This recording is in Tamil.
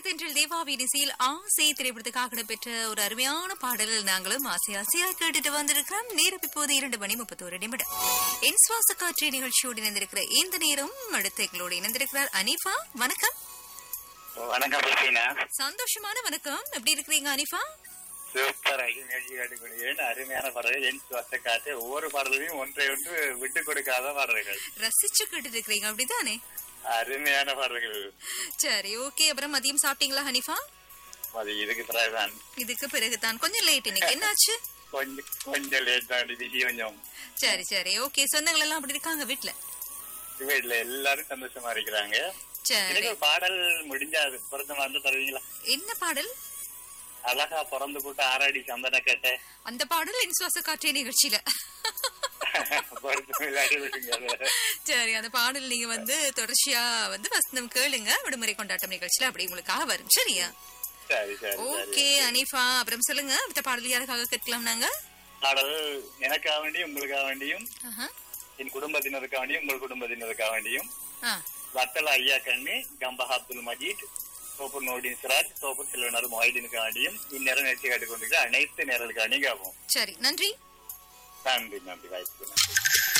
தென்றில் தேவாவின் இசையில் ஆசை திரைப்படத்துக்காக இடம்பெற்ற ஒரு அருமையான பாடலில் நாங்களும் ஆசை ஆசையா கேட்டுட்டு வந்திருக்கிறோம் நேரம் இப்போது இரண்டு மணி முப்பத்தோரு நிமிடம் என் சுவாச காற்று நிகழ்ச்சியோடு இணைந்திருக்கிற இந்த நேரம் அடுத்து எங்களோடு இணைந்திருக்கிறார் அனிஃபா வணக்கம் வணக்கம் கிறிஸ்டினா சந்தோஷமான வணக்கம் எப்படி இருக்கிறீங்க அனிஃபா சூப்பராகி நிகழ்ச்சி கேட்டுக்கொள்கிறேன் அருமையான பாடல்கள் என் சுவாச காற்று ஒவ்வொரு பாடலையும் ஒன்றை ஒன்று விட்டு கொடுக்காத பாடல்கள் ரசிச்சு கேட்டுட்டு இருக்கிறீங்க அப்படிதானே அருமையான பாடல்கள் சரி ஓகே அப்புறம் மதியம் சாப்பிட்டீங்களா ஹனிஃபா அது இதுக்கு பிறகுதான் இதுக்கு பிறகுதான் கொஞ்சம் லேட் இன்னைக்கு என்னாச்சு கொஞ்சம் கொஞ்சம் லேட் தான் பிஸி கொஞ்சம் சரி சரி ஓகே சொந்தங்கள் எல்லாம் அப்படி இருக்காங்க வீட்ல வீட்டுல எல்லாரும் சந்தோஷமா இருக்கிறாங்க சரி எனக்கு ஒரு பாடல் முடிஞ்சா அது பொருத்தமா இருந்து தருவீங்களா என்ன பாடல் அழகா பிறந்து போட்டு ஆறாடி சந்தன கேட்ட அந்த பாடல் என் சுவாச காற்றே நிகழ்ச்சியில பொருத்தம் இல்லாட்டி விடுங்க அதை. சரி அந்த பாடல் நீங்க வந்து தொடர்ச்சியா வந்து வசந்தம் கேளுங்க விடுமுறை கொண்டாட்டம் நிகழ்ச்சியில அப்படி உங்களுக்காக வரும் சரியா சரி சரி ஓகே சரி அனிஃபா அப்புறம் சொல்லுங்க அடுத்த பாடல் யாருக்காக கேட்கலாம் நாங்க பாடல் எனக்காக வேண்டியும் உங்களுக்காக வேண்டியும் ஆஹா. என் குடும்பத்தினருக்காக வேண்டியும் உங்கள் குடும்பத்தினருக்காக வேண்டியும் ஆ, வத்தல ஐயா கண்ணு கம்பா அப்துல் மஜீத் சோப்பூர் நோடின் சிராஜ் சோப்பூர் செல்வனர் மொஹிதீனுக்கு வேண்டியும் இந்நேரம் நிகழ்ச்சி கேட்டுக்கொண்டிருக்கிற அனைத்து நேரலுக்கு அணிகாவும் சரி நன்றி நன்றி நன்றி வாய்ப்பு